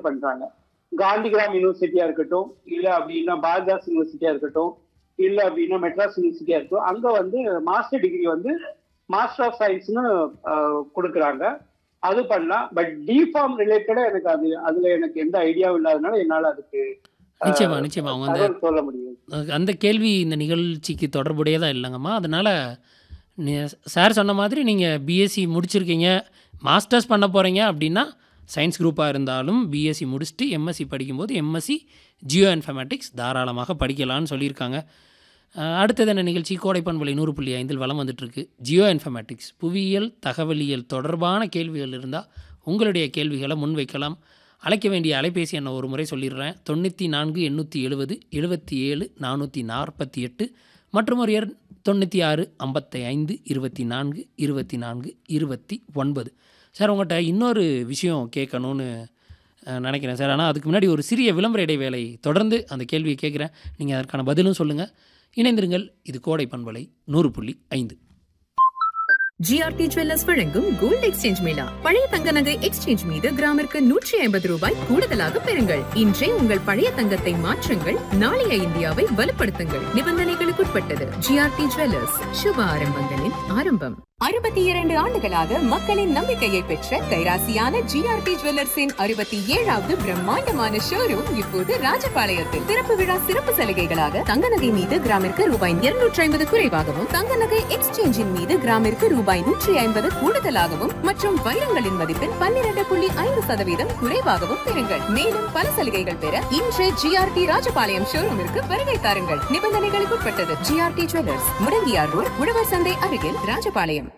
prefer பண்றாங்க காந்திகிராம் யூனிவர்சிட்டியா இருக்கட்டும் இல்ல அப்படின்னா பாரதாஸ் யூனிவர்சிட்டியா இருக்கட்டும் இல்ல அப்படின்னா மெட்ராஸ் யூனிவர்சிட்டியா இருக்கட்டும் அங்க வந்து மாஸ்டர் டிகிரி வந்து மாஸ்டர் ஆஃப் சயின்ஸ்னு கொடுக்குறாங்க அது பண்ணலாம் பட் டிஃபார்ம் ரிலேட்டடா எனக்கு அது அதுல எனக்கு எந்த ஐடியாவும் இல்லாதனால என்னால அதுக்கு அஹ், நிச்சயமா நிச்சயமா அவங்க அந்த தகவல் சொல்ல முடியும் அந்த கேள்வி இந்த நிகழ்ச்சிக்கு தொடர்புடையதாக இல்லைங்கம்மா அதனால் சார் சொன்ன மாதிரி நீங்கள் பிஎஸ்சி முடிச்சிருக்கீங்க மாஸ்டர்ஸ் பண்ண போகிறீங்க அப்படின்னா சயின்ஸ் குரூப்பாக இருந்தாலும் பிஎஸ்சி முடிச்சுட்டு எம்எஸ்சி படிக்கும்போது எம்எஸ்சி ஜியோ இன்ஃபர்மேட்டிக்ஸ் தாராளமாக படிக்கலாம்னு சொல்லியிருக்காங்க அஹ், அடுத்தது என்ன நிகழ்ச்சி கோடைப்பண்பலை நூறு புள்ளி ஐந்தில் வளம் வந்துட்டுருக்கு ஜியோ இன்ஃபர்மேட்டிக்ஸ் புவியியல் தகவலியல் தொடர்பான கேள்விகள் இருந்தால் உங்களுடைய கேள்விகளை முன்வைக்கலாம் அழைக்க வேண்டிய அலைபேசி எண்ணை ஒரு முறை சொல்லிடுறேன் தொண்ணூற்றி நான்கு எண்ணூற்றி எழுபது எழுபத்தி ஏழு நானூற்றி நாற்பத்தி எட்டு மற்றும் ஒரு எண் தொண்ணூற்றி ஆறு ஐம்பத்தி ஐந்து இருபத்தி நான்கு இருபத்தி நான்கு இருபத்தி ஒன்பது சார் உங்கள்கிட்ட இன்னொரு விஷயம் கேட்கணும்னு அஹ், நினைக்கிறேன் சார் ஆனால் அதுக்கு முன்னாடி ஒரு சிறிய விளம்பர இடைவேளை தொடர்ந்து அந்த கேள்வியை கேட்குறேன் நீங்கள் அதற்கான பதிலும் சொல்லுங்கள் இணைந்திருங்கள் இது கோடை பண்பலை நூறு புள்ளி ஐந்து ஜிஆர்டி ஜுவல்லர்ஸ் வழங்கும் கோல்ட் எக்ஸ்சேஞ்ச் மேளா பழைய தங்க நகை எக்ஸ்சேஞ்ச் மீது கிராமிற்கு நூற்றி ஐம்பது ரூபாய் கூடுதலாக பெறுங்கள் இன்றே உங்கள் பழைய தங்கத்தை மாற்றுங்கள் நாளைய இந்தியாவை வலுப்படுத்துங்கள் நிபந்தனைகளுக்குட்பட்டது ஜிஆர்டி ஜுவல்லர்ஸ் சுப ஆரம்பங்களின் ஆரம்பம் அறுபத்தி இரண்டு ஆண்டுகளாக மக்களின் நம்பிக்கையை பெற்ற கைராசியான ஜிஆர்டி ஜுவல்லர்ஸின் அறுபத்தி ஏழாவது பிரம்மாண்டமான ஷோரூம் இப்போது ராஜபாளையத்தில் திறப்பு விழா சிறப்பு சலுகைகளாக தங்க நகை மீது கிராமிற்கு ரூபாய் இருநூற்றி ஐம்பது குறைவாகவும் தங்க நகை எக்ஸ்சேஞ்சின் மீது கிராமிற்கு ரூபாய் நூற்றி ஐம்பது கூடுதலாகவும் மற்றும் வைரங்களின் மதிப்பில் பன்னிரண்டு புள்ளி ஐந்து சதவீதம் குறைவாகவும் பெறுங்கள் மேலும் பல சலுகைகள் பெற இன்று ஜிஆர்டி ராஜபாளையம் ஷோரூமிற்கு வருகை தாருங்கள் நிபந்தனைகளுக்குட்பட்டது ஜிஆர்டி ஜுவல்லர்ஸ் முடங்கியார் ரோட் உழவர் சந்தை அருகில் ராஜபாளையம்